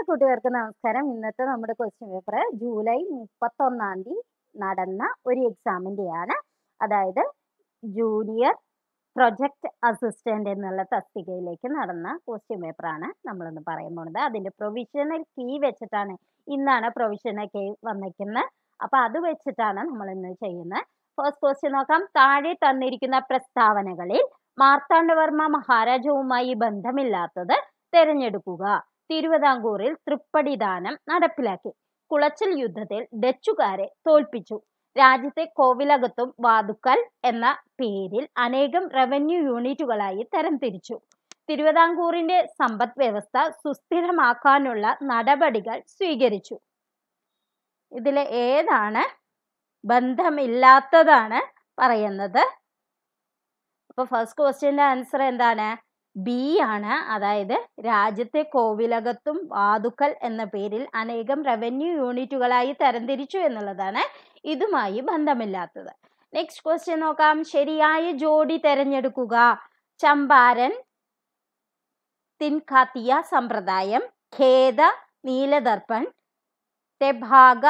കൂട്ടുകാർക്ക് നമസ്കാരം ഇന്നത്തെ നമ്മുടെ ക്വസ്റ്റ്യൻ പേപ്പർ ജൂലൈ മുപ്പത്തൊന്നാം തീയതി നടന്ന ഒരു എക്സാമിൻ്റെയാണ് അതായത് ജൂനിയർ പ്രൊജക്ട് അസിസ്റ്റന്റ് എന്നുള്ള തസ്തികയിലേക്ക് നടന്ന ക്വസ്റ്റ്യൻ പേപ്പറാണ് നമ്മളിന്ന് പറയാൻ പോകുന്നത് അതിന്റെ പ്രൊവിഷണൽ കീ വെച്ചിട്ടാണ് ഇന്നാണ് പ്രൊവിഷണൽ കീ വന്നിരിക്കുന്നത് അപ്പൊ അത് വെച്ചിട്ടാണ് നമ്മൾ ഇന്ന് ചെയ്യുന്നത് ഫസ്റ്റ് ക്വസ്റ്റ്യൻ നോക്കാം താഴെ തന്നിരിക്കുന്ന പ്രസ്താവനകളിൽ മാർത്താണ്ഡവർമ്മ മഹാരാജവുമായി ബന്ധമില്ലാത്തത് തിരഞ്ഞെടുക്കുക തിരുവിതാംകൂറിൽ തൃപ്പടിദാനം നടപ്പിലാക്കി കുളച്ചൽ യുദ്ധത്തിൽ ഡച്ചുകാരെ തോൽപ്പിച്ചു രാജ്യത്തെ കോവിലകത്തും വാതുക്കൽ എന്ന പേരിൽ അനേകം റവന്യൂ യൂണിറ്റുകളായി തരംതിരിച്ചു തിരുവിതാംകൂറിന്റെ സമ്പദ് വ്യവസ്ഥ സുസ്ഥിരമാക്കാനുള്ള നടപടികൾ സ്വീകരിച്ചു ഇതിലെ ഏതാണ് ബന്ധമില്ലാത്തതാണ് പറയുന്നത് അപ്പൊ ഫസ്റ്റ് ക്വസ്റ്റ്യന്റെ ആൻസർ എന്താണ് ബി ആണ് അതായത് രാജ്യത്തെ കോവിലകത്തും വാതുക്കൽ എന്ന പേരിൽ അനേകം റവന്യൂ യൂണിറ്റുകളായി തരംതിരിച്ചു എന്നുള്ളതാണ് ഇതുമായി ബന്ധമില്ലാത്തത് നെക്സ്റ്റ് ക്വസ്റ്റ്യൻ നോക്കാം ശരിയായ ജോഡി തിരഞ്ഞെടുക്കുക ചമ്പാരൻ തിൻഖാത്തിയ സമ്പ്രദായം ഖേദ നീലദർപ്പൺ തെഭാഗ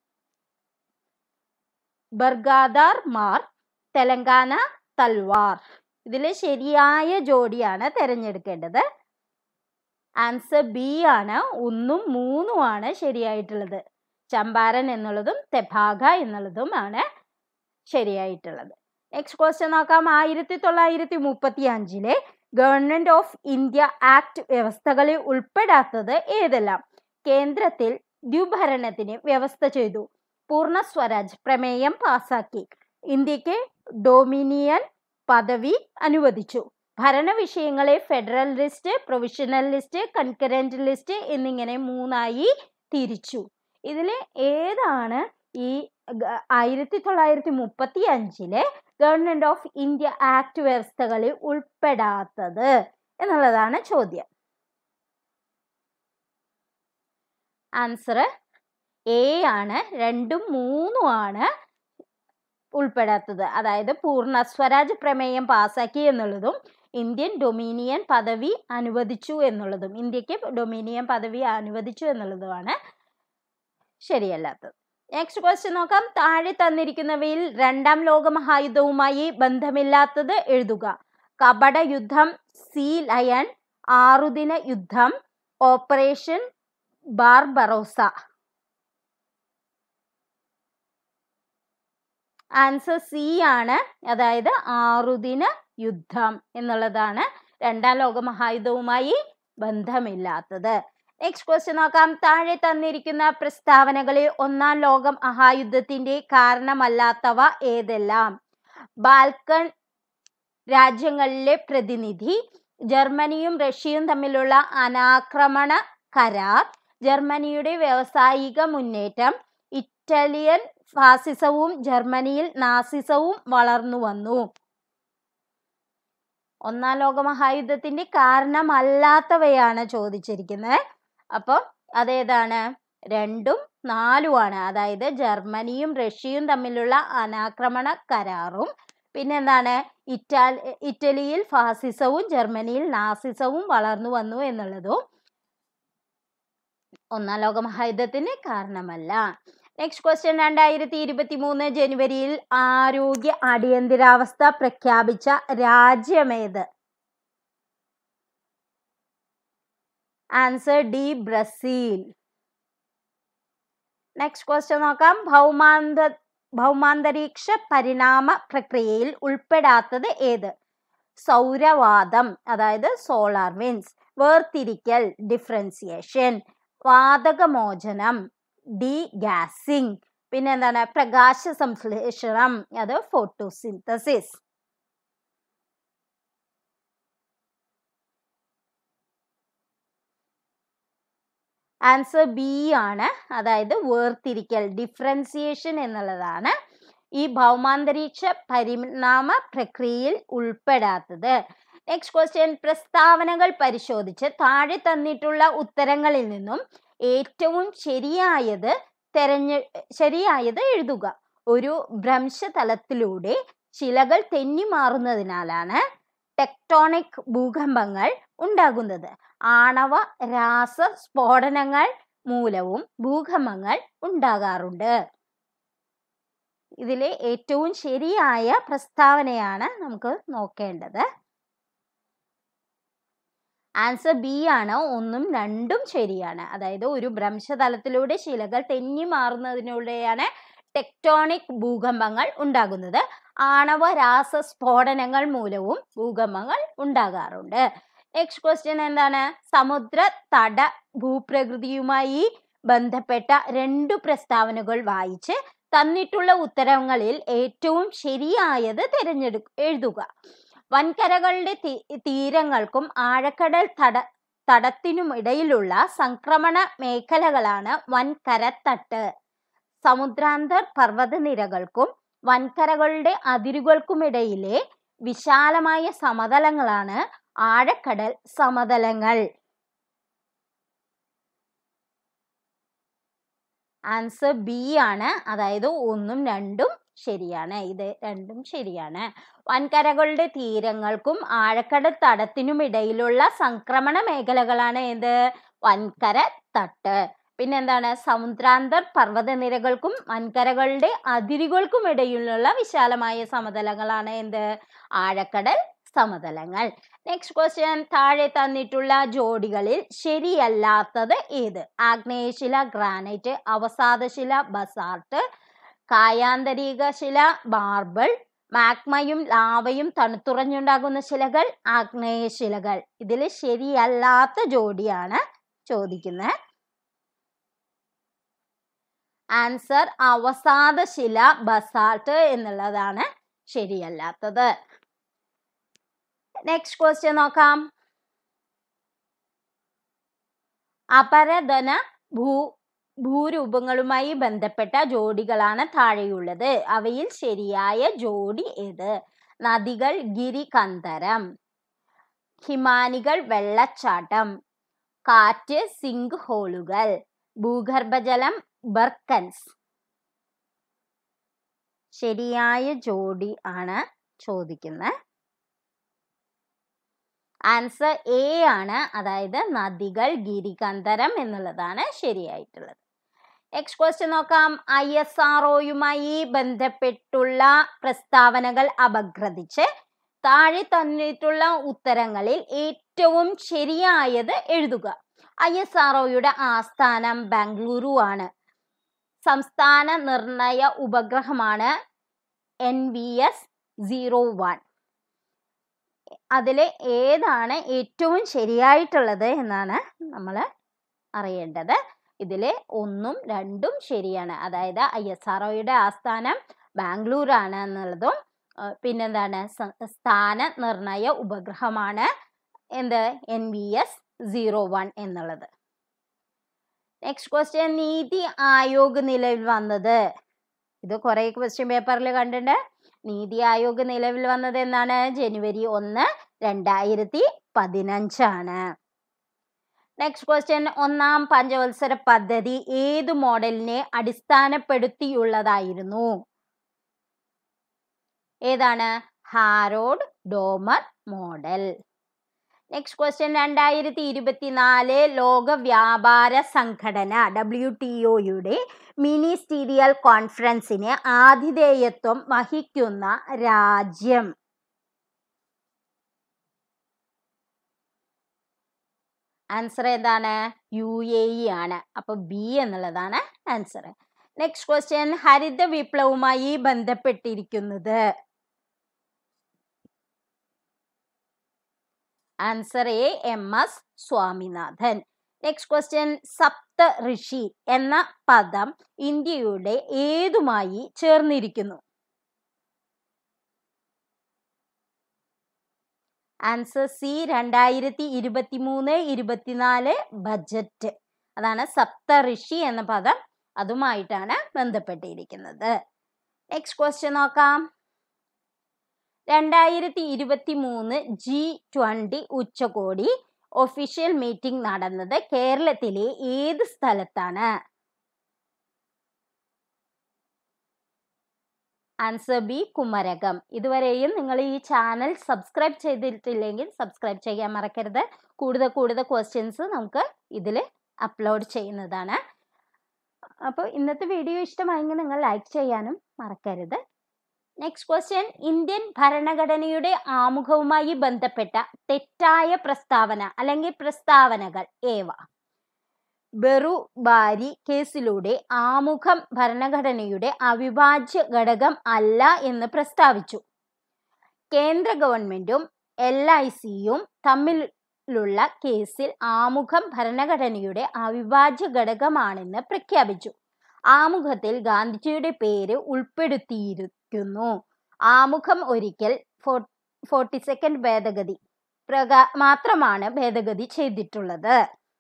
ബർഗാദാർ മാർ തെലങ്കാന തൽവാർ ഇതിൽ ശരിയായ ജോഡിയാണ് തിരഞ്ഞെടുക്കേണ്ടത് ആൻസർ ബി ആണ് ഒന്നും മൂന്നും ആണ് ശരിയായിട്ടുള്ളത് ചമ്പാരൻ എന്നുള്ളതും തെഭാഗ എന്നുള്ളതുമാണ് ശരിയായിട്ടുള്ളത് നെക്സ്റ്റ് ക്വസ്റ്റ്യൻ നോക്കാം ആയിരത്തി തൊള്ളായിരത്തി മുപ്പത്തി അഞ്ചിലെ ഗവൺമെന്റ് ഓഫ് ഇന്ത്യ ആക്ട് വ്യവസ്ഥകളിൽ ഉൾപ്പെടാത്തത് ഏതെല്ലാം കേന്ദ്രത്തിൽ ദ്വിഭരണത്തിന് വ്യവസ്ഥ ചെയ്തു പൂർണ്ണ സ്വരാജ് പ്രമേയം പാസാക്കി ഇന്ത്യക്ക് ഡൊമിനിയൻ പദവി അനുവദിച്ചു ഭരണ വിഷയങ്ങളെ federal list provincial list concurrent list എന്നിങ്ങനെ മൂന്നായി തിരിച്ചു ഇതിൽ ഏതാണ് ഈ ആയിരത്തി തൊള്ളായിരത്തി മുപ്പത്തി അഞ്ചിലെ ഗവൺമെന്റ് ഓഫ് ഇന്ത്യ ആക്ട് വ്യവസ്ഥകളിൽ ഉൾപ്പെടാത്തത് എന്നുള്ളതാണ് ചോദ്യം ആൻസർ എ ആണ് രണ്ടും മൂന്നും ആണ് ഉൾപ്പെടാത്തത് അതായത് പൂർണ്ണ സ്വരാജ് പ്രമേയം പാസാക്കി എന്നുള്ളതും ഇന്ത്യൻ ഡൊമീനിയൻ പദവി അനുവദിച്ചു എന്നുള്ളതും ഇന്ത്യക്ക് ഡൊമീനിയൻ പദവി അനുവദിച്ചു എന്നുള്ളതുമാണ് ശരിയല്ലാത്തത് നെക്സ്റ്റ് ക്വസ്റ്റ്യൻ നോക്കാം താഴെ തന്നിരിക്കുന്നവയിൽ രണ്ടാം ലോക മഹായുദ്ധവുമായി ബന്ധമില്ലാത്തത് എഴുതുക കപട യുദ്ധം സീ ലയൺ ആറുദിന യുദ്ധം ഓപ്പറേഷൻ ബാർബറോസ ആൻസർ സി ആണ് അതായത് ആറുദിന യുദ്ധം എന്നുള്ളതാണ് രണ്ടാം ലോക മഹായുദ്ധവുമായി ബന്ധമില്ലാത്തത് നെക്സ്റ്റ് ക്വസ്റ്റ്യൻ നോക്കാം താഴെ തന്നിരിക്കുന്ന പ്രസ്താവനകളിൽ ഒന്നാം ലോക മഹായുദ്ധത്തിന്റെ കാരണമല്ലാത്തവ ഏതെല്ലാം ബാൽക്കൺ രാജ്യങ്ങളിലെ പ്രതിനിധി ജർമ്മനിയും റഷ്യയും തമ്മിലുള്ള അനാക്രമണ കരാർ ജർമ്മനിയുടെ വ്യാവസായിക മുന്നേറ്റം ഇറ്റാലിയൻ ഫാസിസവും ജർമ്മനിയിൽ നാസിസവും വളർന്നു വന്നു ഒന്നാം ലോക മഹായുദ്ധത്തിന്റെ കാരണമല്ലാത്തവയാണ് ചോദിച്ചിരിക്കുന്നത് അപ്പം അതേതാണ് രണ്ടും നാലുമാണ് അതായത് ജർമ്മനിയും റഷ്യയും തമ്മിലുള്ള അനാക്രമണ കരാറും പിന്നെ എന്താണ് ഇറ്റാലി ഇറ്റലിയിൽ ഫാസിസവും ജർമ്മനിയിൽ നാസിസവും വളർന്നു വന്നു എന്നുള്ളതും ഒന്നാം ലോക മഹായുദ്ധത്തിന് കാരണമല്ല നെക്സ്റ്റ് ക്വസ്റ്റ്യൻ രണ്ടായിരത്തി ഇരുപത്തി മൂന്ന് ജനുവരിയിൽ ആരോഗ്യ അടിയന്തരാവസ്ഥ പ്രഖ്യാപിച്ച രാജ്യമേത് answer D Brazil next question നോക്കാം ഭൗമാന്ത ഭൗമാന്തരീക്ഷ പരിണാമ പ്രക്രിയയിൽ ഉൾപ്പെടാത്തത് ഏത് സൗരവാദം അതായത് സോളാർ വിൻസ് വേർതിരിക്കൽ ഡിഫറൻസിയേഷൻ വാതകമോചനം ഡി ഗ്യാസിംഗ് പിന്നെ എന്താണ് പ്രകാശ സംശ്ലേഷണം അത് ഫോട്ടോസിന്തസിസ് ആൻസർ ബി ആണ് അതായത് വേർതിരിക്കൽ ഡിഫറൻസിയേഷൻ എന്നുള്ളതാണ് ഈ ഭൗമാന്തരീക്ഷ പരിണാമ പ്രക്രിയയിൽ ഉൾപ്പെടാത്തത് നെക്സ്റ്റ് ക്വസ്റ്റ്യൻ പ്രസ്താവനകൾ പരിശോധിച്ച് താഴെ തന്നിട്ടുള്ള ഉത്തരങ്ങളിൽ നിന്നും ഏറ്റവും ശരിയായത് തെരഞ്ഞെ ശരിയായത് എഴുതുക ഒരു ഭ്രംശതലത്തിലൂടെ ശിലകൾ തെന്നി മാറുന്നതിനാലാണ് ടെക്ടോണിക് ഭൂകമ്പങ്ങൾ ഉണ്ടാകുന്നത് ആണവ രാസ സ്ഫോടനങ്ങൾ മൂലവും ഭൂകമ്പങ്ങൾ ഉണ്ടാകാറുണ്ട് ഇതിലെ ഏറ്റവും ശരിയായ പ്രസ്താവനയാണ് നമുക്ക് നോക്കേണ്ടത് ആൻസർ ബി ആണ് ഒന്നും രണ്ടും ശരിയാണ് അതായത് ഒരു ഭ്രംശതലത്തിലൂടെ ശിലകൾ തെന്നി മാറുന്നതിലൂടെയാണ് ടെക്ടോണിക് ഭൂകമ്പങ്ങൾ ഉണ്ടാകുന്നത് ആണവ രാസ സ്ഫോടനങ്ങൾ മൂലവും ഭൂകമ്പങ്ങൾ ഉണ്ടാകാറുണ്ട് നെക്സ്റ്റ് ക്വസ്റ്റ്യൻ എന്താണ് സമുദ്ര തട ഭൂപ്രകൃതിയുമായി ബന്ധപ്പെട്ട രണ്ടു പ്രസ്താവനകൾ വായിച്ച് തന്നിട്ടുള്ള ഉത്തരങ്ങളിൽ ഏറ്റവും ശരിയായത് തിരഞ്ഞെടു എഴുതുക വൻകരകളുടെ തീരങ്ങൾക്കും ആഴക്കടൽ തട തടത്തിനുമിടയിലുള്ള സംക്രമണ മേഖലകളാണ് വൻകരത്തട്ട് സമുദ്രാന്തർ പർവ്വതനിരകൾക്കും വൻകരകളുടെ അതിരുകൾക്കുമിടയിലെ വിശാലമായ സമതലങ്ങളാണ് ആഴക്കടൽ സമതലങ്ങൾ ആൻസർ ബി ആണ് അതായത് ഒന്നും രണ്ടും ശരിയാണ് ഇത് രണ്ടും ശരിയാണ് വൻകരകളുടെ തീരങ്ങൾക്കും ആഴക്കടൽ തടത്തിനും ഇടയിലുള്ള സംക്രമണ മേഖലകളാണ് ഏത് വൻകര തട്ട് പിന്നെന്താണ് സമുദ്രാന്തർ പർവ്വതനിരകൾക്കും വൻകരകളുടെ അതിരുകൾക്കും ഇടയിലുള്ള വിശാലമായ സമതലങ്ങളാണ് എന്ത് ആഴക്കടൽ സമതലങ്ങൾ നെക്സ്റ്റ് ക്വസ്റ്റ്യൻ താഴെ തന്നിട്ടുള്ള ജോഡികളിൽ ശരിയല്ലാത്തത് ഏത് ആഗ്നേയശില ഗ്രാനൈറ്റ് അവസാദശില ബസാർട്ട് കായാന്തരിക ശില മാർബിൾ മാഗ്മയും ലാവയും തണുത്തുറഞ്ഞുണ്ടാകുന്ന ശിലകൾ ആഗ്നേയശിലകൾ ഇതിൽ ശരിയല്ലാത്ത ജോഡിയാണ് ചോദിക്കുന്നത് ആൻസർ അവസാദശില ബസാൾട്ട് എന്നുള്ളതാണ് ശരിയല്ലാത്തത് നെക്സ്റ്റ് ക്വസ്റ്റ്യൻ നോക്കാം അപരധന ഭൂ ഭൂരൂപങ്ങളുമായി ബന്ധപ്പെട്ട ജോഡികളാണ് താഴെയുള്ളത് അവയിൽ ശരിയായ ജോഡി ഏത് നദികൾ ഗിരികന്ധരം ഹിമാനികൾ വെള്ളച്ചാട്ടം കാറ്റ് സിങ്ക് ഹോളുകൾ ഭൂഗർഭജലം ബർക്കൻസ് ശരിയായ ജോഡി ആണ് ചോദിക്കുന്നത് ആൻസർ എ ആണ് അതായത് നദികൾ ഗിരികന്ധരം എന്നുള്ളതാണ് ശരിയായിട്ടുള്ളത് നെക്സ്റ്റ് ക്വസ്റ്റ്യൻ നോക്കാം ഐ എസ് ആർ ഒയുമായി ബന്ധപ്പെട്ടുള്ള പ്രസ്താവനകൾ അപഗ്രഥിച്ച് താഴെ തന്നിട്ടുള്ള ഉത്തരങ്ങളിൽ ഏറ്റവും ശരിയായത് എഴുതുക ഐ എസ് ആർ ഒയുടെ ആസ്ഥാനം ബാംഗ്ലൂരു ആണ് സംസ്ഥാന നിർണയ ഉപഗ്രഹമാണ് N V S zero one അതിൽ ഏതാണ് ഏറ്റവും ശരിയായിട്ടുള്ളത് എന്നാണ് നമ്മൾ അറിയേണ്ടത് ഇതിൽ ഒന്നും രണ്ടും ശരിയാണ് അതായത് ഐ എസ് ആർ ഒയുടെ ആസ്ഥാനം ബാംഗ്ലൂർ ആണ് എന്നുള്ളതും പിന്നെന്താണ് സ്ഥാന നിർണയ ഉപഗ്രഹമാണ് എന്ത് N V S zero one എന്നുള്ളത് നെക്സ്റ്റ് ക്വസ്റ്റ്യൻ നീതി ആയോഗ് നിലവിൽ വന്നത് ഇത് കുറെ ക്വസ്റ്റ്യൻ പേപ്പറിൽ കണ്ടിട്ടുണ്ട് നീതി ആയോഗ് നിലവിൽ വന്നത് എന്നാണ് ജനുവരി ഒന്ന് രണ്ടായിരത്തി പതിനഞ്ചാണ് നെക്സ്റ്റ് ക്വസ്റ്റ്യൻ ഒന്നാം പഞ്ചവത്സര പദ്ധതി ഏത് മോഡലിനെ അടിസ്ഥാനപ്പെടുത്തിയുള്ളതായിരുന്നു ഏതാണ് Harrod Domar model next question രണ്ടായിരത്തി ഇരുപത്തിനാല് ലോക വ്യാപാര സംഘടന ഡബ്ല്യു ടി ഒയുടെ മിനിസ്റ്റീരിയൽ കോൺഫറൻസിന് ആതിഥേയത്വം വഹിക്കുന്ന രാജ്യം ആൻസർ ഏതാണ് യു എ ഇ ആണ് അപ്പൊ ബി എന്നുള്ളതാണ് ആൻസർ നെക്സ്റ്റ് ക്വസ്റ്റ്യൻ ഹരിത വിപ്ലവവുമായി ബന്ധപ്പെട്ടിരിക്കുന്നത് answer A M S Swaminathan next question സപ്ത ഋഷി എന്ന പദം ഇന്ത്യയുടെ ഏതുമായി ചേർന്നിരിക്കുന്നു ആൻസർ സി രണ്ടായിരത്തി ഇരുപത്തി മൂന്ന് ഇരുപത്തിനാല് ബജറ്റ് അതാണ് സപ്ത ഋഷി എന്ന പദം അതുമായിട്ടാണ് ബന്ധപ്പെട്ടിരിക്കുന്നത് നെക്സ്റ്റ് ക്വസ്റ്റ്യൻ നോക്കാം രണ്ടായിരത്തി ഇരുപത്തി മൂന്ന് ജി ട്വന്റി ഉച്ചകോടി ഒഫീഷ്യൽ മീറ്റിംഗ് നടന്നത് കേരളത്തിലെ ഏത് സ്ഥലത്താണ് ആൻസർ ബി കുമരകം ഇതുവരെയും നിങ്ങൾ ഈ ചാനൽ സബ്സ്ക്രൈബ് ചെയ്തിട്ടില്ലെങ്കിൽ സബ്സ്ക്രൈബ് ചെയ്യാൻ മറക്കരുത് കൂടുതൽ കൂടുതൽ ക്വസ്റ്റ്യൻസ് നമുക്ക് ഇതിൽ അപ്ലോഡ് ചെയ്യുന്നതാണ് അപ്പോൾ ഇന്നത്തെ വീഡിയോ ഇഷ്ടമായെങ്കിൽ നിങ്ങൾ ലൈക്ക് ചെയ്യാനും മറക്കരുത് നെക്സ്റ്റ് ക്വസ്റ്റ്യൻ ഇന്ത്യൻ ഭരണഘടനയുടെ ആമുഖവുമായി ബന്ധപ്പെട്ട തെറ്റായ പ്രസ്താവന അല്ലെങ്കിൽ പ്രസ്താവനകൾ ഏവ ബെറുബാരി കേസിലൂടെ ആമുഖം ഭരണഘടനയുടെ അവിഭാജ്യ ഘടകം അല്ല എന്ന് പ്രസ്താവിച്ചു കേന്ദ്ര ഗവൺമെന്റും എൽ ഐ സിയും തമ്മിലുള്ള കേസിൽ ആമുഖം ഭരണഘടനയുടെ അവിഭാജ്യ ഘടകമാണെന്ന് പ്രഖ്യാപിച്ചു ആമുഖത്തിൽ ഗാന്ധിജിയുടെ പേര് ഉൾപ്പെടുത്തിയിരിക്കുന്നു ആമുഖം ഒരിക്കൽ ഫോർട്ടി സെക്കൻഡ് ഭേദഗതി പ്രകാ മാത്രമാണ് ഭേദഗതി ചെയ്തിട്ടുള്ളത്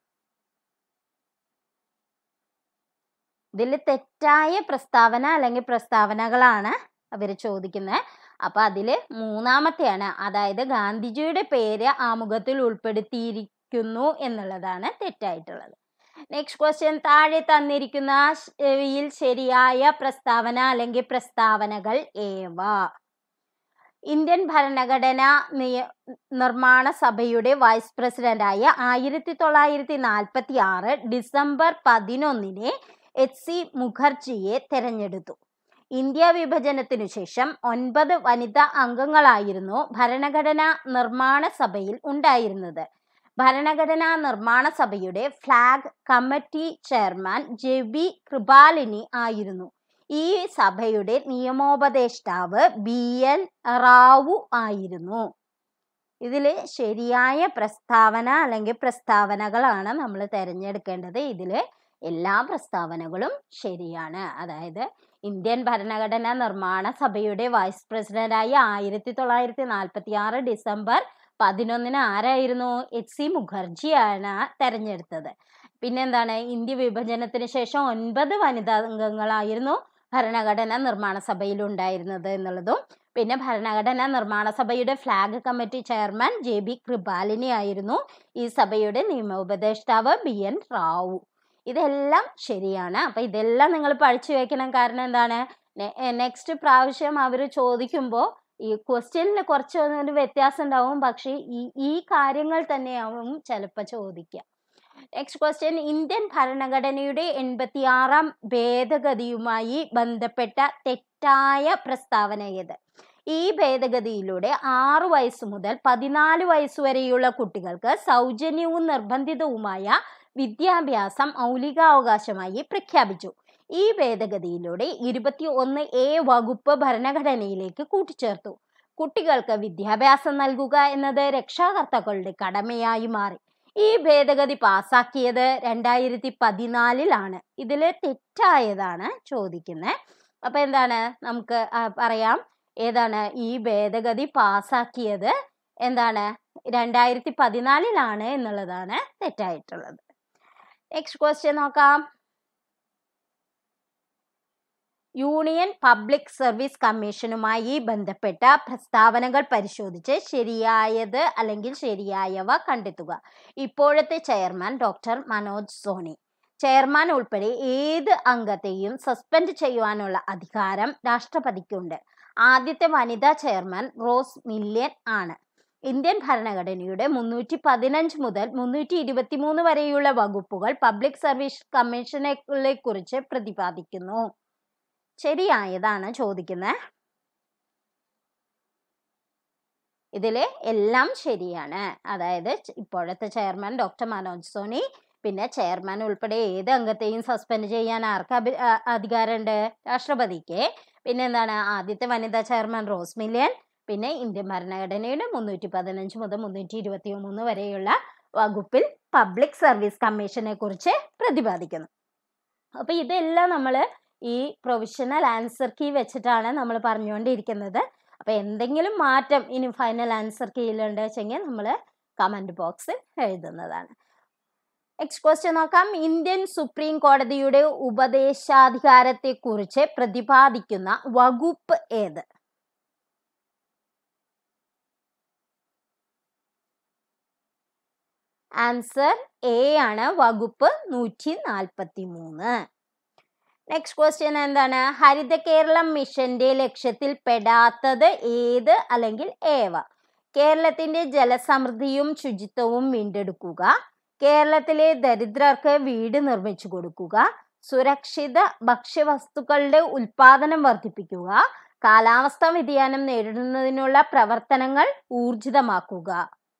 ഇതിൽ തെറ്റായ പ്രസ്താവന അല്ലെങ്കിൽ പ്രസ്താവനകളാണ് അവർ ചോദിക്കുന്നത് അപ്പൊ അതിൽ മൂന്നാമത്തെയാണ് അതായത് ഗാന്ധിജിയുടെ പേര് ആമുഖത്തിൽ ഉൾപ്പെടുത്തിയിരിക്കുന്നു എന്നുള്ളതാണ് തെറ്റായിട്ടുള്ളത് നെക്സ്റ്റ് ക്വസ്റ്റ്യൻ താഴെ തന്നിരിക്കുന്ന യിൽ ശരിയായ പ്രസ്താവന അല്ലെങ്കിൽ പ്രസ്താവനകൾ ഏവ ഇന്ത്യൻ ഭരണഘടന നിയ നിർമ്മാണ സഭയുടെ വൈസ് പ്രസിഡന്റായ ആയിരത്തി തൊള്ളായിരത്തി നാൽപ്പത്തി ആറ് ഡിസംബർ പതിനൊന്നിന് എച്ച് സി മുഖർജിയെ തെരഞ്ഞെടുത്തു ഇന്ത്യ വിഭജനത്തിനു ശേഷം ഒൻപത് വനിതാ അംഗങ്ങളായിരുന്നു ഭരണഘടനാ നിർമ്മാണ സഭയിൽ ഉണ്ടായിരുന്നത് ഭരണഘടനാ നിർമ്മാണ സഭയുടെ flag committee chairman J B Kripalani ആയിരുന്നു ഈ സഭയുടെ നിയമോപദേഷ്ടാവ് ബി എൻ റാവു ആയിരുന്നു ഇതിൽ ശരിയായ പ്രസ്താവന അല്ലെങ്കിൽ പ്രസ്താവനകളാണ് നമ്മൾ തിരഞ്ഞെടുക്കേണ്ടത് ഇതിൽ എല്ലാ പ്രസ്താവനകളും ശരിയാണ് അതായത് ഇന്ത്യൻ ഭരണഘടനാ നിർമ്മാണ സഭയുടെ വൈസ് പ്രസിഡന്റായി ആയിരത്തി തൊള്ളായിരത്തി നാൽപ്പത്തി ആറ് ഡിസംബർ പതിനൊന്നിന് ആരായിരുന്നു എച്ച് സി മുഖർജിയാണ് തെരഞ്ഞെടുത്തത് പിന്നെന്താണ് ഇന്ത്യ വിഭജനത്തിന് ശേഷം ഒൻപത് വനിതാ അംഗങ്ങളായിരുന്നു ഭരണഘടനാ നിർമ്മാണ സഭയിൽ ഉണ്ടായിരുന്നത് എന്നുള്ളതും പിന്നെ ഭരണഘടനാ നിർമ്മാണ സഭയുടെ flag committee chairman J B Kripalani ആയിരുന്നു ഈ സഭയുടെ നിയമോപദേഷ്ടാവ് ബി എൻ റാവു ഇതെല്ലാം ശരിയാണ് അപ്പൊ ഇതെല്ലാം നിങ്ങൾ പഠിച്ചു വെക്കണം കാരണം എന്താണ് നെക്സ്റ്റ് പ്രാവശ്യം അവർ ചോദിക്കുമ്പോൾ ഈ ക്വസ്റ്റ്യനിൽ കുറച്ച് ഒരു വ്യത്യാസം ഉണ്ടാവും പക്ഷേ ഈ ഈ കാര്യങ്ങൾ തന്നെയാവും ചിലപ്പോൾ ചോദിക്കുക നെക്സ്റ്റ് ക്വസ്റ്റ്യൻ ഇന്ത്യൻ ഭരണഘടനയുടെ എൺപത്തിയാറാം ഭേദഗതിയുമായി ബന്ധപ്പെട്ട തെറ്റായ പ്രസ്താവന ഏത് ഈ ഭേദഗതിയിലൂടെ ആറു വയസ്സ് മുതൽ പതിനാല് വയസ്സ് വരെയുള്ള കുട്ടികൾക്ക് സൗജന്യവും നിർബന്ധിതവുമായ വിദ്യാഭ്യാസം മൗലികാവകാശമായി പ്രഖ്യാപിച്ചു ഈ ഭേദഗതിയിലൂടെ ഇരുപത്തി ഒന്ന് എ വകുപ്പ് ഭരണഘടനയിലേക്ക് കൂട്ടിച്ചേർത്തു കുട്ടികൾക്ക് വിദ്യാഭ്യാസം നൽകുക എന്നത് രക്ഷാകർത്താക്കളുടെ കടമയായി മാറി ഈ ഭേദഗതി പാസാക്കിയത് രണ്ടായിരത്തി പതിനാലിലാണ് ഇതിൽ തെറ്റായതാണ് ചോദിക്കുന്നത് അപ്പൊ എന്താണ് നമുക്ക് പറയാം ഏതാണ് ഈ ഭേദഗതി പാസാക്കിയത് എന്താണ് രണ്ടായിരത്തി പതിനാലിലാണ് എന്നുള്ളതാണ് തെറ്റായിട്ടുള്ളത് നെക്സ്റ്റ് ക്വസ്റ്റ്യൻ നോക്കാം യൂണിയൻ പബ്ലിക് സർവീസ് കമ്മീഷനുമായി ബന്ധപ്പെട്ട പ്രസ്താവനകൾ പരിശോധിച്ച് ശരിയായത് അല്ലെങ്കിൽ ശരിയായവ കണ്ടെത്തുക ഇപ്പോഴത്തെ chairman doctor Manoj Soni chairman ഉൾപ്പെടെ ഏത് അംഗത്തെയും സസ്പെൻഡ് ചെയ്യുവാനുള്ള അധികാരം രാഷ്ട്രപതിക്കുണ്ട് ആദ്യത്തെ വനിതാ ചെയർമാൻ റോസ് മില്യൻ ആണ് ഇന്ത്യൻ ഭരണഘടനയുടെ മുന്നൂറ്റി പതിനഞ്ച് മുതൽ മുന്നൂറ്റി ഇരുപത്തി മൂന്ന് വരെയുള്ള വകുപ്പുകൾ പബ്ലിക് സർവീസ് കമ്മീഷനെ കുറിച്ച് പ്രതിപാദിക്കുന്നു ശരിയായതാണ് ചോദിക്കുന്നത് ഇതില് എല്ലാം ശരിയാണ് അതായത് ഇപ്പോഴത്തെ ചെയർമാൻ ഡോക്ടർ മനോജ് സോണി പിന്നെ ചെയർമാൻ ഉൾപ്പെടെ ഏത് അംഗത്തെയും സസ്പെൻഡ് ചെയ്യാൻ ആർക്ക് അധികാരമുണ്ട് രാഷ്ട്രപതിക്ക് പിന്നെ എന്താണ് ആദ്യത്തെ വനിതാ ചെയർമാൻ റോസ് മില്യൻ പിന്നെ ഇന്ത്യൻ ഭരണഘടനയുടെ മുന്നൂറ്റി പതിനഞ്ച് മുതൽ മുന്നൂറ്റി ഇരുപത്തി മൂന്ന് വരെയുള്ള വകുപ്പിൽ പബ്ലിക് സർവീസ് കമ്മീഷനെ കുറിച്ച് പ്രതിപാദിക്കുന്നു അപ്പൊ ഇതെല്ലാം നമ്മൾ ഈ പ്രൊവിഷണൽ ആൻസർ കീ വെച്ചിട്ടാണ് നമ്മൾ പറഞ്ഞുകൊണ്ടിരിക്കുന്നത് അപ്പൊ എന്തെങ്കിലും മാറ്റം ഇനി ഫൈനൽ ആൻസർ കീയിലുണ്ട് വെച്ചെങ്കിൽ നമ്മൾ കമന്റ് ബോക്സിൽ എഴുതുന്നതാണ് നെക്സ്റ്റ് ക്വസ്റ്റ്യൻ നോക്കാം ഇന്ത്യൻ സുപ്രീം കോടതിയുടെ ഉപദേശാധികാരത്തെ കുറിച്ച് പ്രതിപാദിക്കുന്ന വകുപ്പ് ഏത് ആൻസർ എ ആണ് വകുപ്പ് നൂറ്റി നാൽപ്പത്തി മൂന്ന് നെക്സ്റ്റ് ക്വസ്റ്റ്യൻ എന്താണ് ഹരിത കേരളം മിഷന്റെ ലക്ഷ്യത്തിൽ പെടാത്തത് ഏത് അല്ലെങ്കിൽ ഏവ കേരളത്തിന്റെ ജലസമൃദ്ധിയും ശുചിത്വവും വീണ്ടെടുക്കുക കേരളത്തിലെ ദരിദ്രർക്ക് വീട് നിർമ്മിച്ചു കൊടുക്കുക സുരക്ഷിത ഭക്ഷ്യവസ്തുക്കളുടെ ഉൽപാദനം വർദ്ധിപ്പിക്കുക കാലാവസ്ഥാ വ്യതിയാനം നേരിടുന്നതിനുള്ള പ്രവർത്തനങ്ങൾ ഊർജിതമാക്കുക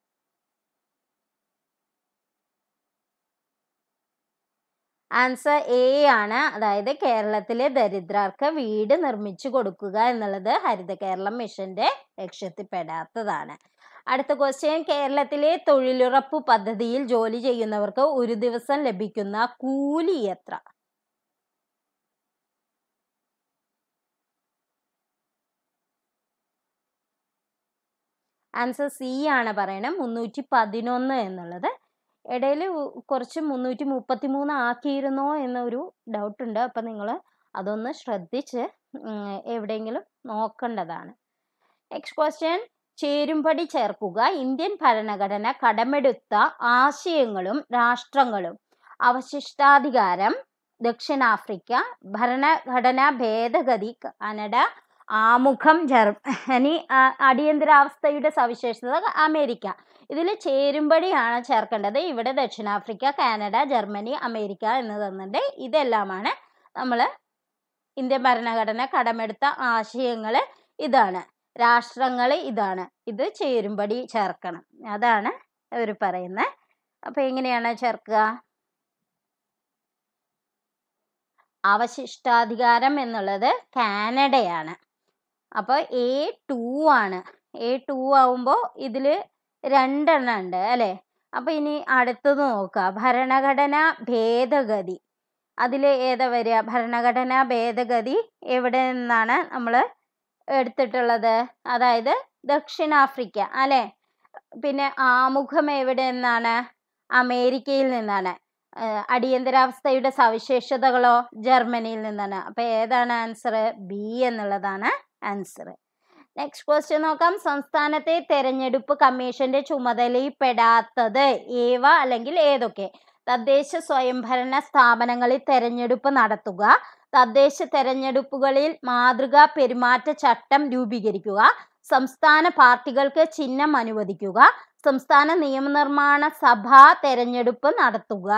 ആൻസർ എ ആണ് അതായത് കേരളത്തിലെ ദരിദ്രർക്ക് വീട് നിർമ്മിച്ചു കൊടുക്കുക എന്നുള്ളത് ഹരിത കേരളം മിഷന്റെ ലക്ഷ്യത്തിൽപ്പെടാത്തതാണ് അടുത്ത ക്വസ്റ്റ്യൻ കേരളത്തിലെ തൊഴിലുറപ്പ് പദ്ധതിയിൽ ജോലി ചെയ്യുന്നവർക്ക് ഒരു ദിവസം ലഭിക്കുന്ന കൂലി എത്ര ആൻസർ സി ആണ് പറയണത് മുന്നൂറ്റി പതിനൊന്ന് എന്നുള്ളത് ഇടയിൽ കുറച്ച് മുന്നൂറ്റി മുപ്പത്തി മൂന്ന് ആക്കിയിരുന്നോ എന്നൊരു ഡൗട്ട് ഉണ്ട് അപ്പം നിങ്ങൾ അതൊന്ന് ശ്രദ്ധിച്ച് ഉം, എവിടെയെങ്കിലും നോക്കേണ്ടതാണ് നെക്സ്റ്റ് ക്വസ്റ്റ്യൻ ചേരുംപടി ചേർക്കുക ഇന്ത്യൻ ഭരണഘടന കടമെടുത്ത ആശയങ്ങളും രാഷ്ട്രങ്ങളും അവശിഷ്ടാധികാരം ദക്ഷിണാഫ്രിക്ക ഭരണഘടനാ ഭേദഗതി കാനഡ ആമുഖം ജർമ്മനി ആ- അടിയന്തരാവസ്ഥയുടെ സവിശേഷത അമേരിക്ക ഇതിൽ ചേരുംപടിയാണ് ചേർക്കേണ്ടത് ഇവിടെ ദക്ഷിണാഫ്രിക്ക കാനഡ ജർമ്മനി അമേരിക്ക എന്ന് തന്നിട്ടുണ്ട് ഇതെല്ലാമാണ് നമ്മൾ ഇന്ത്യൻ ഭരണഘടന കടമെടുത്ത ആശയങ്ങൾ ഇതാണ് രാഷ്ട്രങ്ങൾ ഇതാണ് ഇത് ചേരുംപടി ചേർക്കണം അതാണ് അവർ പറയുന്നത് അപ്പോൾ എങ്ങനെയാണ് ചേർക്കുക അവശിഷ്ടാധികാരം എന്നുള്ളത് കാനഡയാണ് അപ്പോൾ എ ടു ആണ് എ ടു ആവുമ്പോൾ ഇതിൽ രണ്ടെണ്ണം ഉണ്ട് അല്ലേ അപ്പോൾ ഇനി അടുത്തത് നോക്കുക ഭരണഘടനാ ഭേദഗതി അതിൽ ഏതാ വരിക ഭരണഘടനാ ഭേദഗതി എവിടെ നിന്നാണ് നമ്മൾ എടുത്തിട്ടുള്ളത് അതായത് ദക്ഷിണാഫ്രിക്ക അല്ലേ പിന്നെ ആമുഖം എവിടെ നിന്നാണ് അമേരിക്കയിൽ നിന്നാണ് ഏഹ് അടിയന്തരാവസ്ഥയുടെ സവിശേഷതകളോ ജർമ്മനിയിൽ നിന്നാണ് അപ്പൊ ഏതാണ് ആൻസർ ബി എന്നുള്ളതാണ് ആൻസർ നെക്സ്റ്റ് ക്വസ്റ്റ്യൻ നോക്കാം സംസ്ഥാനത്തെ തെരഞ്ഞെടുപ്പ് കമ്മീഷന്റെ ചുമതലയിൽ പെടാത്തത് ഏവ അല്ലെങ്കിൽ ഏതൊക്കെ തദ്ദേശ സ്വയംഭരണ സ്ഥാപനങ്ങളിൽ തെരഞ്ഞെടുപ്പ് നടത്തുക തദ്ദേശ തെരഞ്ഞെടുപ്പുകളിൽ മാതൃകാ പെരുമാറ്റ ചട്ടം രൂപീകരിക്കുക സംസ്ഥാന പാർട്ടികൾക്ക് ചിഹ്നം അനുവദിക്കുക സംസ്ഥാന നിയമനിർമ്മാണ സഭാ തെരഞ്ഞെടുപ്പ് നടത്തുക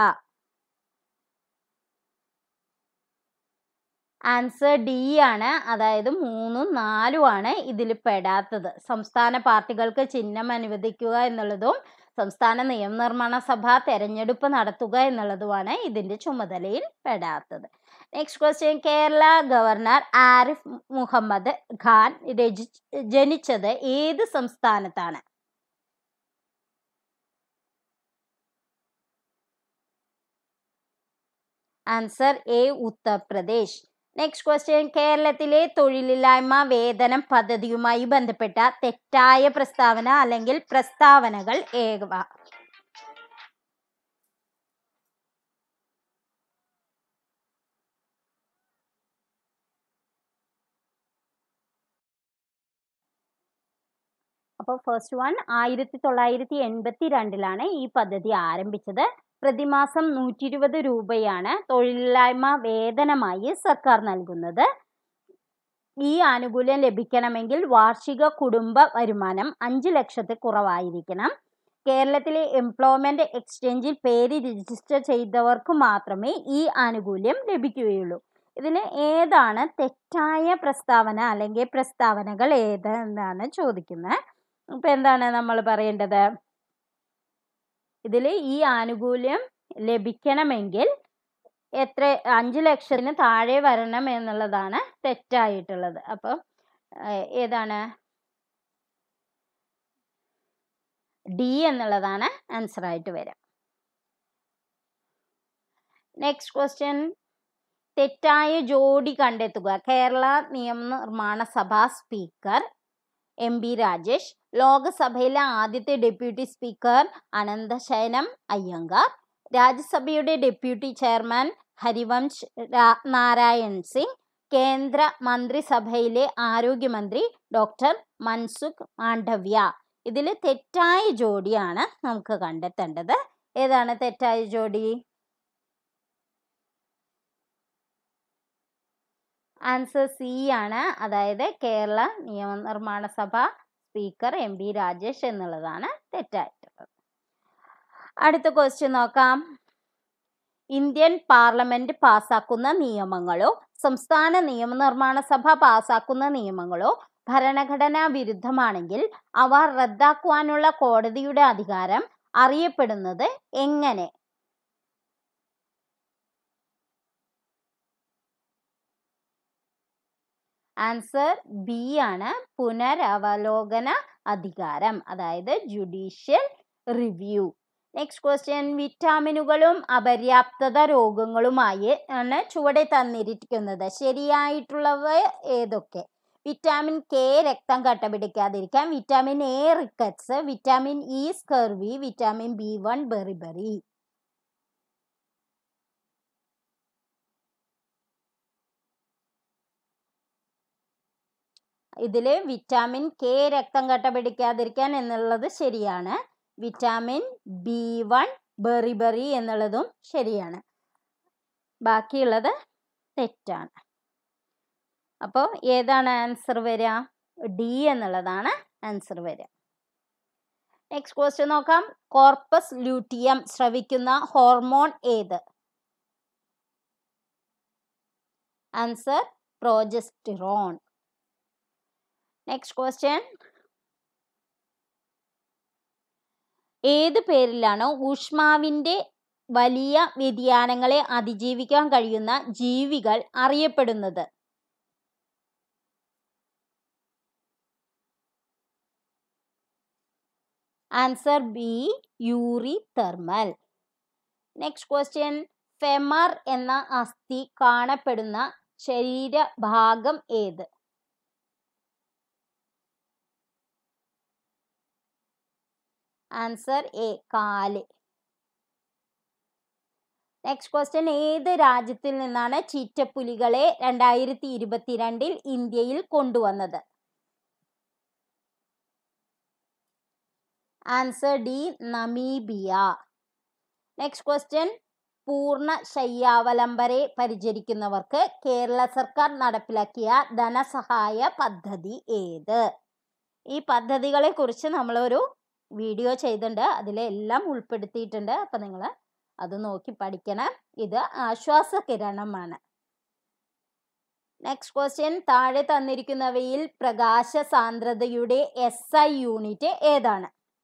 ആൻസർ ഡി ആണ് അതായത് മൂന്നും നാലും ആണ് ഇതിൽ പെടാത്തത് സംസ്ഥാന പാർട്ടികൾക്ക് ചിഹ്നം അനുവദിക്കുക എന്നുള്ളതും സംസ്ഥാന നിയമനിർമ്മാണ സഭ തെരഞ്ഞെടുപ്പ് നടത്തുക എന്നുള്ളതുമാണ് ഇതിന്റെ ചുമതലയിൽ പെടാത്തത് next question Kerala governor Arif Muhammad Khan രചി ജനിച്ചത് ഏത് സംസ്ഥാനത്താണ് answer A Uttar Pradesh next question കേരളത്തിലെ തൊഴിലില്ലായ്മ വേതനം പദ്ധതിയുമായി ബന്ധപ്പെട്ട തെറ്റായ പ്രസ്താവന അല്ലെങ്കിൽ പ്രസ്താവനകൾ ഏവ അപ്പോൾ ഫസ്റ്റ് വൺ ആയിരത്തി തൊള്ളായിരത്തി എൺപത്തി രണ്ടിലാണ് ഈ പദ്ധതി ആരംഭിച്ചത് പ്രതിമാസം നൂറ്റി ഇരുപത് രൂപയാണ് തൊഴിലില്ലായ്മ വേതനമായി സർക്കാർ നൽകുന്നത് ഈ ആനുകൂല്യം ലഭിക്കണമെങ്കിൽ വാർഷിക കുടുംബ വരുമാനം അഞ്ച് ലക്ഷത്തിൽ കുറവായിരിക്കണം കേരളത്തിലെ എംപ്ലോയ്മെന്റ് എക്സ്ചേഞ്ചിൽ പേര് രജിസ്റ്റർ ചെയ്തവർക്ക് മാത്രമേ ഈ ആനുകൂല്യം ലഭിക്കുകയുള്ളൂ ഇതിൽ ഏതാണ് തെറ്റായ പ്രസ്താവന അല്ലെങ്കിൽ പ്രസ്താവനകൾ ഏത് എന്നാണ് ചോദിക്കുന്നത് ഇപ്പൊ എന്താണ് നമ്മൾ പറയേണ്ടത് ഇതിൽ ഈ ആനുകൂല്യം ലഭിക്കണമെങ്കിൽ എത്ര അഞ്ച് ലക്ഷത്തിന് താഴെ വരണം എന്നുള്ളതാണ് തെറ്റായിട്ടുള്ളത് അപ്പം ഏഹ്, ഏതാണ് ഡി എന്നുള്ളതാണ് ആൻസർ ആയിട്ട് വരിക നെക്സ്റ്റ് ക്വസ്റ്റ്യൻ തെറ്റായ ജോഡി കണ്ടെത്തുക കേരള നിയമനിർമ്മാണ സഭാ സ്പീക്കർ എം ബി രാജേഷ് ലോകസഭയിലെ ആദ്യത്തെ ഡെപ്യൂട്ടി സ്പീക്കർ അനന്തശയനം അയ്യങ്കാർ രാജ്യസഭയുടെ ഡെപ്യൂട്ടി ചെയർമാൻ ഹരിവംശ് രാ- നാരായൺ സിംഗ് കേന്ദ്ര മന്ത്രിസഭയിലെ ആരോഗ്യമന്ത്രി ഡോക്ടർ മൻസുഖ് മാണ്ഡവ്യ ഇതിൽ തെറ്റായ ജോഡിയാണ് നമുക്ക് കണ്ടെത്തേണ്ടത് ഏതാണ് തെറ്റായ ജോഡി ആൻസർ സി ആണ് അതായത് കേരള നിയമനിർമ്മാണ സഭ സ്പീക്കർ എം പി രാജേഷ് എന്നുള്ളതാണ് തെറ്റായിട്ടുള്ളത് അടുത്ത ക്വസ്റ്റ്യൻ നോക്കാം ഇന്ത്യൻ പാർലമെന്റ് പാസാക്കുന്ന നിയമങ്ങളോ സംസ്ഥാന നിയമനിർമ്മാണ സഭ പാസാക്കുന്ന നിയമങ്ങളോ ഭരണഘടനാ വിരുദ്ധമാണെങ്കിൽ അവ റദ്ദാക്കുവാനുള്ള കോടതിയുടെ അധികാരം അറിയപ്പെടുന്നത് എങ്ങനെ ആൻസർ ബി ആണ് പുനരവലോകന അധികാരം അതായത് ജുഡീഷ്യൽ റിവ്യൂ നെക്സ്റ്റ് ക്വസ്റ്റ്യൻ വിറ്റാമിനുകളും അപര്യാപ്തത രോഗങ്ങളുമായി ആണ് ചുവടെ തന്നിരിക്കുന്നത് ശരിയായിട്ടുള്ളവ ഏതൊക്കെ വിറ്റാമിൻ കെ രക്തം കട്ടപിടിക്കാതിരിക്കാൻ vitamin A rickets vitamin E scurvy vitamin B one beriberi ഇതില് വിറ്റാമിൻ കെ രക്തം കട്ട പിടിക്കാതിരിക്കാൻ എന്നുള്ളത് ശരിയാണ് വിറ്റാമിൻ ബി വൺ ബെറിബെറി എന്നുള്ളതും ശരിയാണ് ബാക്കിയുള്ളത് തെറ്റാണ് അപ്പോൾ ഏതാണ് ആൻസർ വരിക ഡി എന്നുള്ളതാണ് ആൻസർ വരിക നെക്സ്റ്റ് ക്വസ്റ്റ്യൻ നോക്കാം കോർപ്പസ് ലൂട്ടിയം സ്രവിക്കുന്ന ഹോർമോൺ ഏത് ആൻസർ പ്രോജസ്റ്റിറോൺ നെക്സ്റ്റ് ക്വസ്റ്റ്യൻ ഏത് പേരിലാണ് ഊഷ്മാവിൻ്റെ വലിയ വ്യതിയാനങ്ങളെ അതിജീവിക്കാൻ കഴിയുന്ന ജീവികൾ അറിയപ്പെടുന്നത് answer B eurythermal next question femur എന്ന അസ്ഥി കാണപ്പെടുന്ന ശരീരഭാഗം ഏത് ആൻസർ എ കാല് നെക്സ്റ്റ് ക്വസ്റ്റ്യൻ ഏത് രാജ്യത്തിൽ നിന്നാണ് ചീറ്റപ്പുലികളെ രണ്ടായിരത്തി ഇരുപത്തിരണ്ടിൽ ഇന്ത്യയിൽ കൊണ്ടുവന്നത് answer D Namibia next question പൂർണ്ണ ശയ്യാവലംബരെ പരിചരിക്കുന്നവർക്ക് കേരള സർക്കാർ നടപ്പിലാക്കിയ ധനസഹായ പദ്ധതി ഏത് ഈ പദ്ധതികളെ കുറിച്ച് നമ്മളൊരു വീഡിയോ ചെയ്തിട്ടുണ്ട് അതിലെല്ലാം ഉൾപ്പെടുത്തിയിട്ടുണ്ട് അപ്പം നിങ്ങൾ അത് നോക്കി പഠിക്കണം ഇത് ആശ്വാസകിരണമാണ് നെക്സ്റ്റ് ക്വസ്റ്റ്യൻ താഴെ തന്നിരിക്കുന്നവയിൽ പ്രകാശ സാന്ദ്രതയുടെ എസ് ഐ യൂണിറ്റ് ഏതാണ്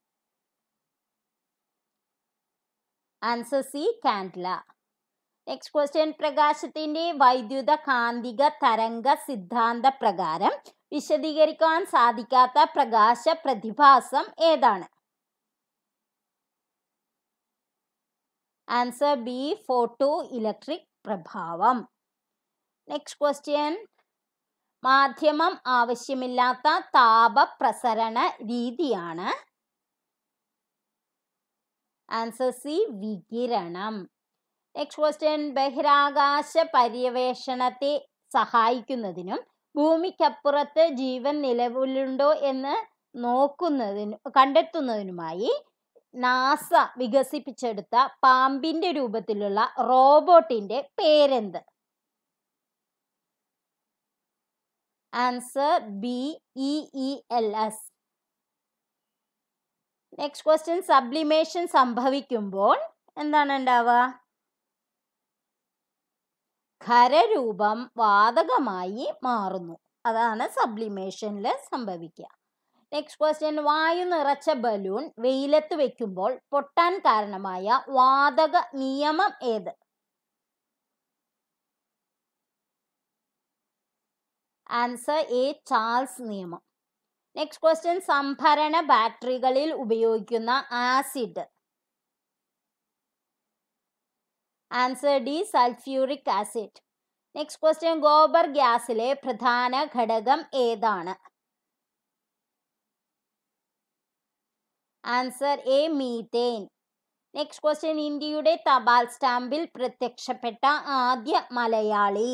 answer C candela next question പ്രകാശത്തിന്റെ വൈദ്യുത കാന്തിക തരംഗ സിദ്ധാന്ത പ്രകാരം വിശദീകരിക്കാൻ സാധിക്കാത്ത പ്രകാശ പ്രതിഭാസം ഏതാണ് ആൻസർ ബി ഫോട്ടോ ഇലക്ട്രിക് പ്രഭാവം നെക്സ്റ്റ് ക്വസ്റ്റ്യൻ മാധ്യമം ആവശ്യമില്ലാത്ത താപപ്രസരണ രീതിയാണ് ആൻസർ സി വികിരണം നെക്സ്റ്റ് ക്വസ്റ്റ്യൻ ബഹിരാകാശ പര്യവേഷണത്തെ സഹായിക്കുന്നതിനും ഭൂമിക്കപ്പുറത്ത് ജീവൻ നിലവിലുണ്ടോ എന്ന് നോക്കുന്നതിന് കണ്ടെത്തുന്നതിനുമായി നാസ വികസിപ്പിച്ചെടുത്ത പാമ്പിന്റെ രൂപത്തിലുള്ള റോബോട്ടിന്റെ പേരെന്ത് answer B E E L S next question sublimation സംഭവിക്കുമ്പോൾ എന്താണ് ഉണ്ടാവുക ഖരരൂപം വാതകമായി മാറുന്നു അതാണ് സബ്ലിമേഷനിൽ സംഭവിക്കുക നെക്സ്റ്റ് ക്വസ്റ്റ്യൻ വായു നിറച്ച ബലൂൺ വെയിലത്ത് വെക്കുമ്പോൾ പൊട്ടാൻ കാരണമായ വാതക നിയമം ഏത് ആൻസർ എ ചാൾസ് നിയമം നെക്സ്റ്റ് ക്വസ്റ്റ്യൻ സംഭരണ ബാറ്ററികളിൽ ഉപയോഗിക്കുന്ന acid answer D sulphuric acid next question gobar ഗ്യാസിലെ പ്രധാന ഘടകം ഏതാണ് answer A methane next question ഇന്ത്യയുടെ തപാൽ സ്റ്റാമ്പിൽ പ്രത്യക്ഷപ്പെട്ട ആദ്യ Malayali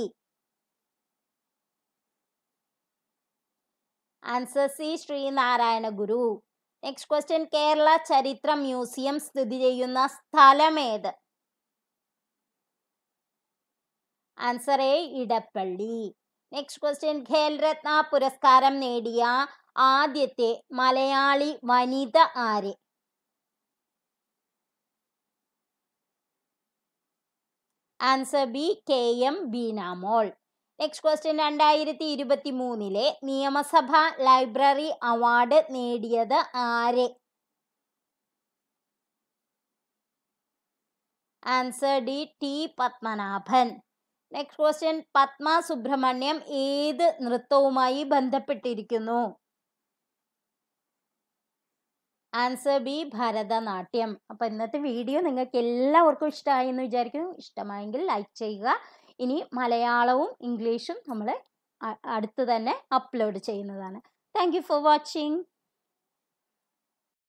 answer C Sree Narayana Guru next question Kerala ചരിത്ര മ്യൂസിയം സ്ഥിതി ചെയ്യുന്ന സ്ഥലമേത് answer A Edappally next question Khel Ratna പുരസ്കാരം നേടിയ ആദ്യത്തെ മലയാളി വനിത ആര് answer B K M Beenamol next question രണ്ടായിരത്തി ഇരുപത്തി മൂന്നിലെ നിയമസഭ ലൈബ്രറി അവാർഡ് നേടിയത് ആര് answer D T Padmanabhan next question Padma Subrahmanyam ഏത് നൃത്തവുമായി ബന്ധപ്പെട്ടിരിക്കുന്നു ആൻസർ ബി ഭരതനാട്യം അപ്പോൾ ഇന്നത്തെ വീഡിയോ നിങ്ങൾക്ക് എല്ലാവർക്കും ഇഷ്ടമായി എന്ന് വിചാരിക്കുന്നു ഇഷ്ടമായെങ്കിൽ ലൈക്ക് ചെയ്യുക ഇനി മലയാളവും ഇംഗ്ലീഷും നമ്മൾ അടുത്ത് തന്നെ അപ്ലോഡ് ചെയ്യുന്നതാണ് താങ്ക് യു ഫോർ വാച്ചിങ്